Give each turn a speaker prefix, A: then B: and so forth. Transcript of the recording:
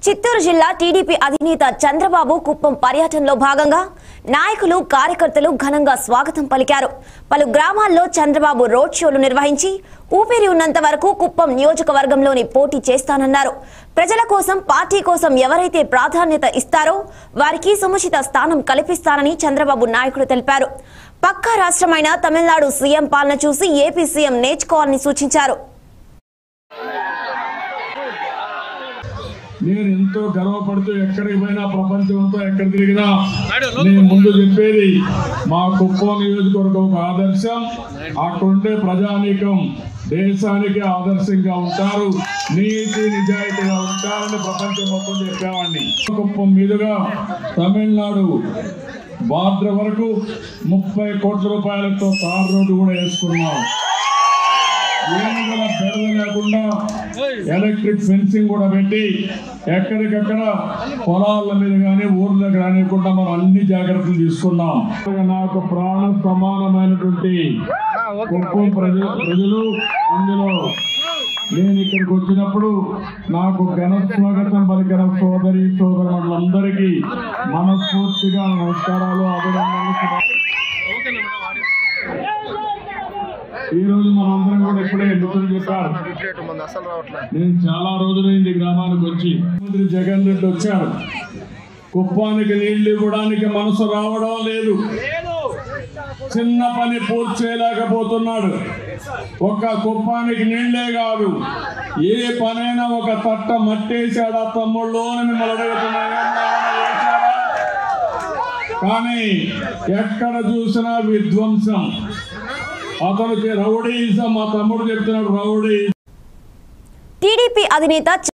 A: చిత్తూరు జిల్లా టీడీపీ అధినేత చంద్రబాబు కుప్పం పర్యటనలో భాగంగా నాయకులు కార్యకర్తలు ఘనంగా స్వాగతం పలికారు పలు గ్రామాల్లో చంద్రబాబు రోడ్ షోలు నిర్వహించి ఊపిరి ఉన్నంత వరకు కుప్పం నియోజకవర్గంలోని పోటీ చేస్తానన్నారు ప్రజల కోసం పార్టీ కోసం ఎవరైతే ప్రాధాన్యత ఇస్తారో వారికి సముచిత స్థానం కల్పిస్తానని చంద్రబాబు నాయకుడు తెలిపారు పక్క రాష్ట్రమైన తమిళనాడు సీఎం పాలన చూసి ఏపీ సీఎం నేర్చుకోవాలని సూచించారు
B: నేను ఎంతో గర్వపడుతూ ఎక్కడికి పోయినా ప్రపంచంతో ఎక్కడ తిరిగినా నేను ముందు చెప్పేది మా కుప్పం నియోజకవర్గం ఒక ఆదర్శం అక్కడుండే ప్రజానీకం దేశానికి ఆదర్శంగా ఉంటారు నీతి నిజాయితీగా ఉంటారని ప్రపంచం మొత్తం చెప్పేవాడిని కుప్పం మీదుగా తమిళనాడు బార్డర్ వరకు ముప్పై కోట్ల రూపాయలతో తార్ రోడ్డు కూడా వేసుకున్నాం ఏనుగుల బెడద లేకుండా ఎలక్ట్రిక్ ఫెన్సింగ్ కూడా పెట్టి ఎక్కడికక్కడ పొలాల మీద కానీ ఊర్లో రానివ్వకుండా మనం అన్ని జాగ్రత్తలు తీసుకున్నాం నాకు ప్రాణ సమానమైనటువంటి కుప్పం ప్రజలు ప్రజలు అందులో నేను ఇక్కడికి వచ్చినప్పుడు నాకు ఘన స్వాగతం పలికిన సోదరి సోదరులందరికీ మనస్ఫూర్తిగా నమస్కారాలు అభినందనలు ఈ రోజు మనందరం కూడా ఇప్పుడే మిత్రులు చెప్పారు
C: రేటు మంది అసలు రావట్లేదు
B: నేను చాలా రోజులైంది ఈ గ్రామానికి వచ్చి ముఖ్యమంత్రి జగన్ రెడ్డి వచ్చారు కుప్పానికి నీళ్లు ఇవ్వడానికి మనసు రావడం లేదు చిన్న పని పూర్తి చేయలేకపోతున్నాడు ఒక కుప్పానికి నీళ్లే కాదు ఏ పనైనా ఒక తట్ట మట్టేశాడా తమ్ముళ్ళు అని మిమ్మల్ని అడుగుతున్నాను ఏమన్నా చేశారా? కానీ ఎక్కడ చూసినా విధ్వంసం అతనికి రౌడీజం మా తమ్ముడు చెప్తున్నాడు రౌడీ
A: టీడీపీ అధినేత